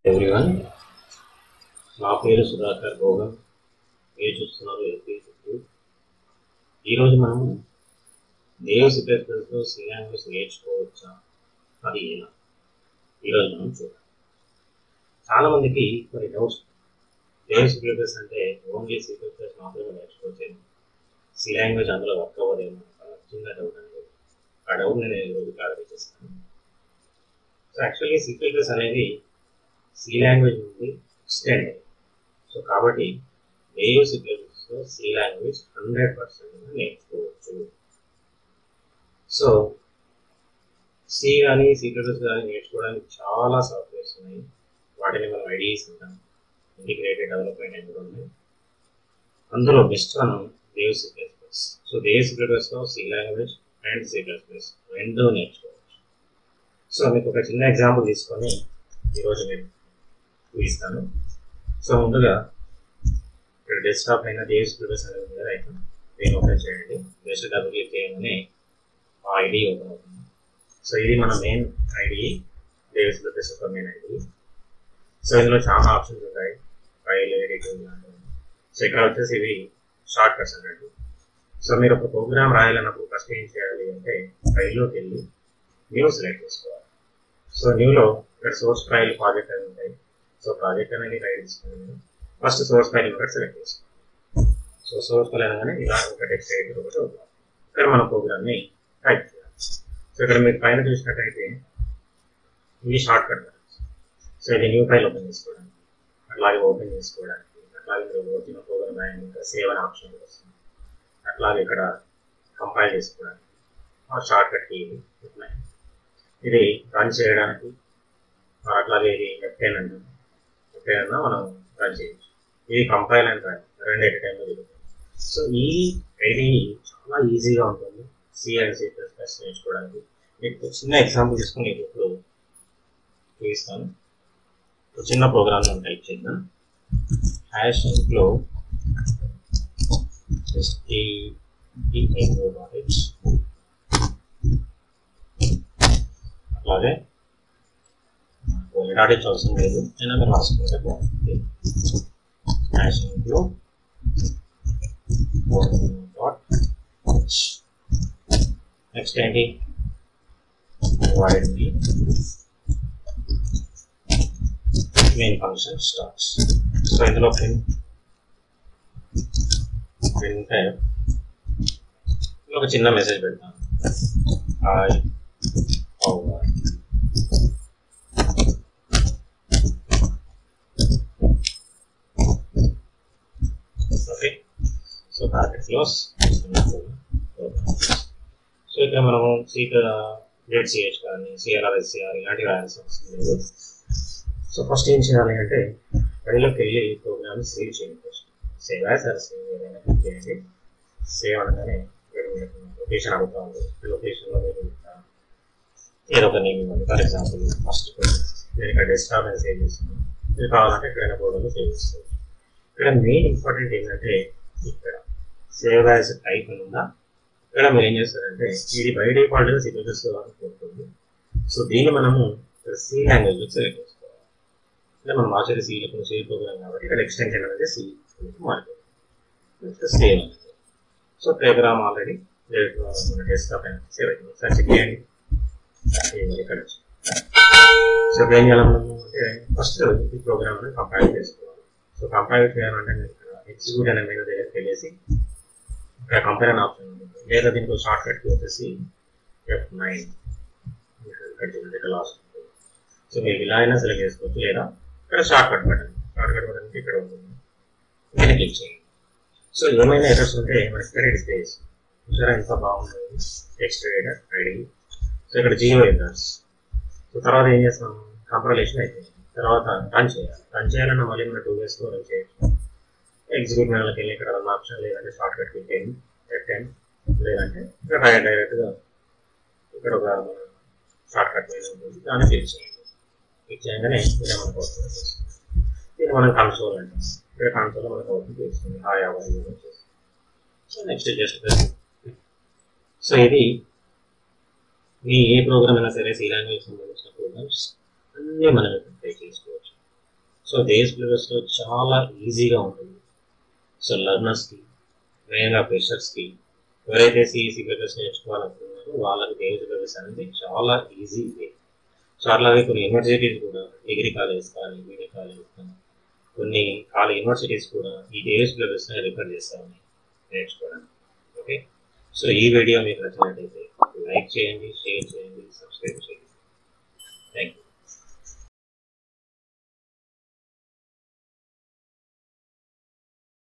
Everyone నా పేరు సుధాకర్ భోగన్ మీరు చూస్తున్నారు ఎస్పీ ఈరోజు మనం దేవ సిద్ధతో సి లాంగ్వేజ్ నేర్చుకోవచ్చా అది ఎలా ఈరోజు మనం చూద్దాం చాలా మందికి కొన్ని డౌట్స్ దేవ సిద్ధస్ అంటే ఓన్లీ సిద్ధస్ మాత్రమే నేర్చుకోవచ్చేమో సి లాంగ్వేజ్ అందులో వర్క్ అవ్వదేమో అలా చిన్న డౌట్ అనేది ఆ డౌట్ నేను ఈరోజు క్లారిఫై చేస్తాను సో యాక్చువల్లీ సిక్రెటర్స్ అనేది సి లాంగ్వేజ్ నుండి ఎక్స్టెండ్ సో కాబట్టి వేవ్ సిక్రెటర్స్లో సి లాంగ్వేజ్ హండ్రెడ్ పర్సెంట్ నేర్చుకోవచ్చు సో సి కానీ సీక్రెటర్స్ కానీ నేర్చుకోవడానికి చాలా సాఫ్ట్వేర్స్ ఉన్నాయి వాటిని మనం ఐడియాస్ ఉంటాం ఇంటిగ్రేటెడ్ డెవలప్మెంట్ ఎన్విరాన్మెంట్ అందులో బెస్ట్ మనం దేవ్ సిక్రెటర్స్ సో దేవ్ సిక్రెటర్స్లో సి లాంగ్వేజ్ అండ్ సిక్రెటర్స్ రెండూ నేర్చుకోవచ్చు సో మీకు ఒక చిన్న ఎగ్జాంపుల్ తీసుకొని ఈరోజు నేను చూపిస్తాను సో ముందుగా ఇక్కడ డెస్క్టాప్ పైన దేవ్స్ ప్రిపేర్స్ అనేది ఉంది కదా ఐకాన్ దీన్ని ఓపెన్ చేయండి జస్ట్ డబుల్ క్లిక్ చేయగానే ఆ ఐడి ఓపెన్ అవుతుంది సో ఇది మన మెయిన్ ఐడి దేవ్స్ ప్రిపేర్స్ యొక్క మెయిన్ ఐడి సో ఇందులో చాలా ఆప్షన్స్ ఉంటాయి ఫైల్ ఎడిటింగ్ లాంటివి సో ఇక్కడ వచ్చేసి ఇవి షార్ట్ కట్స్ అన్నట్టు సో మీరు ఒక ప్రోగ్రామ్ రాయాలన్నప్పుడు ఫస్ట్ ఏం చేయాలి అంటే ఫైల్లోకి వెళ్ళి న్యూ సెలెక్ట్ చేసుకోవాలి సో న్యూలో ఇక్కడ సోర్స్ ఫైల్ ప్రాజెక్ట్ అని ఉంటాయి సో ప్రాజెక్ట్ అనేది రైట్ తీసుకుని ఫస్ట్ సోర్స్ ఫైల్ కూడా సెలెక్ట్ చేసుకోవాలి సో సోర్స్ ఫైల్ అనగానే ఇలా ఒక టెక్స్ట్ ఎడిటర్ ఒకటి అవుతుంది ఇక్కడ మన ప్రోగ్రామ్ని టైప్ చేయాలి సో ఇక్కడ మీరు పైన చూసినట్టయితే ఇది షార్ట్ కట్ సో ఇది న్యూ ఫైల్ ఓపెన్ చేసుకోవడానికి అట్లాగే ఓపెన్ చేసుకోవడానికి అట్లాగే మీరు వచ్చిన ప్రోగ్రామ్ ఇంకా సేవ్ అనే ఆప్షన్ వస్తుంది అట్లాగే ఇక్కడ కంపైల్ చేసుకోవడానికి ఆ షార్ట్ కట్ కీ ఉన్నాయి ఇది రన్ చేయడానికి అట్లాగే ఇది ఎఫ్టెన్ అంటాం ఎఫ్టెన్ అన్నా మనం రన్ చేయొచ్చు ఇది కంపైల్ అండ్ రన్ రెండు ఎట్ టైంలో జరుగుతుంది సో ఈ ఐడి చాలా ఈజీగా ఉంటుంది C and C plus plus నేర్చుకోవడానికి మీకు చిన్న ఎగ్జాంపుల్ తీసుకుని నేను ఇప్పుడు చూపిస్తాను ఒక చిన్న ప్రోగ్రామ్ టైప్ చేద్దాం హ్యాష్ ఇంట్లో డాట్ అలాగే ఎడాటించ అవసరం లేదు అయినా మీరు రాసుకుంటే బాగుంటుంది హ్యాషింగ్లో డాట్ నెక్స్ట్ ఏంటి వైడ్ మీ మెయిన్ ఫంక్షన్ స్టార్ట్స్ సో ఇందులో ప్రింట్ ప్రింట్ ఒక చిన్న మెసేజ్ పెడతాను hi over. Okay so target close so ఇక్కడ మనము సీట్ డెడ్ సిహెచ్ కానీ సిఆర్ఆర్ఎస్సిఆర్ ఇలాంటివి రాయాల్సి వస్తుంది సో ఫస్ట్ ఏం చేయాలి అంటే పనిలోకి వెళ్ళి ఈ ప్రోగ్రామ్ సేవ్ చేయండి first save as or save ఏదైనా క్లిక్ చేయండి సేవ్ అనగానే లొకేషన్ అడుగుతా ఉంది లొకేషన్లో మీరు ఏదో ఒక నేమ్ ఇవ్వండి ఫర్ ఎగ్జాంపుల్ ఫస్ట్ నేను ఇక్కడ డెస్క్టాప్ అని సేవ్ చేస్తున్నాను ఇది కావాలంటే ఎక్కడైనా బోర్డులో సేవ్ చేసుకోవచ్చు ఇక్కడ మెయిన్ ఇంపార్టెంట్ ఏంటంటే ఇక్కడ సేవ్ యాజ్ టైప్ అని ఉందా ఇక్కడ మీరు ఏం చేస్తారంటే ఇది బై డిఫాల్ట్గా సిగ్నేచర్స్ కోరుతుంది సో దీన్ని మనము సి లాంగ్వేజ్ సెలెక్ట్ చేసుకోవాలి అంటే మనం మార్చేది సి ఇప్పుడు సి ప్రోగ్రామ్ కాబట్టి ఇక్కడ ఎక్స్టెన్షన్ అనేది సి మారిపోయింది save so program already desktop అయినా సేవ్ అయిపోయింది సార్ చెక్ చేయండి ఇక్కడ సో ఏం చేయాలి మనము అంటే ఫస్ట్ ఈ ప్రోగ్రామ్ కంపైల్ చేసుకోవాలి సో కంపైల్ చేయాలంటే మీరు ఇక్కడ ఎగ్జిక్యూట్ అనే మెనూ దగ్గరికి వెళ్ళేసి ఇక్కడ కంపైల్ అనే ఆప్షన్ ఉంటుంది లేదా దీనికి షార్ట్ కట్ వచ్చేసి ఎఫ్ నైన్ ఇక్కడ చూడండి ఇక్కడ లాస్ట్ ఉంటుంది సో మీరు ఇలా అయినా సెలెక్ట్ చేసుకోవచ్చు లేదా ఇక్కడ shortcut button shortcut button ఇక్కడ ఉంటుంది ఇక్కడ క్లిక్ చేయండి సో ఏమైనా ఎర్రర్స్ ఉంటే మనకి ఇక్కడ డిస్ప్లే చేస్తుంది చూసారా ఎంత బాగుంటుంది టెక్స్ట్ ఎడిటర్ ఐడి సో ఇక్కడ జియో ఎర్రర్స్ సో తర్వాత ఏం చేస్తాం కంపైలేషన్ అయిపోయింది తర్వాత రన్ చేయాలి రన్ చేయాలన్నా మళ్ళీ మన టూ డేస్లో రన్ చేయొచ్చు ఎగ్జిక్యూట్ మెనూలోకి వెళ్ళి ఇక్కడ ఉన్న ఆప్షన్ లేదంటే షార్ట్ కట్ క్లిక్ చేయండి టెన్ లేదంటే ఇక్కడ డైరెక్ట్గా ఇక్కడ ఒక షార్ట్ కట్ మెనూ ఉంటుంది దాన్ని క్లిక్ చేయండి క్లిక్ చేయగానే ఇలా మనకు అవుతుంది ఇది మనం కన్సోల్ అంటాం ఇక్కడ కన్సోల్ మనకు అవుతుంది చేస్తుంది హాయ్ అవన్నీ సో నెక్స్ట్ జస్ట్ సో ఇది మీ ఏ ప్రోగ్రామ్ అయినా సరే సి లాంగ్వేజ్ సంబంధించిన ప్రోగ్రామ్స్ అన్నీ మనం ట్రై చేసుకోవచ్చు సో దేస్ సిలబస్లో చాలా ఈజీగా ఉంటుంది సో లర్నర్స్కి మెయిన్గా ఫ్రెషర్స్కి ఎవరైతే సిఈ సిలబస్ నేర్చుకోవాలనుకుంటున్నారో వాళ్ళకి దేస్ సిలబస్ అనేది చాలా ఈజీ వే సో అట్లాగే కొన్ని యూనివర్సిటీస్ కూడా డిగ్రీ కాలేజ్ కానీ బీడీ కాలేజ్ కానీ కొన్ని కాల యూనివర్సిటీస్ కూడా ఈ డేస్ సిలబస్ రిఫర్ చేస్తామని నేర్చుకోవడానికి ఓకే సో ఈ వీడియో మీకు నచ్చినట్టయితే లైక్ చేయండి షేర్ చేయండి సబ్స్క్రైబ్ చేయండి థ్యాంక్ యూ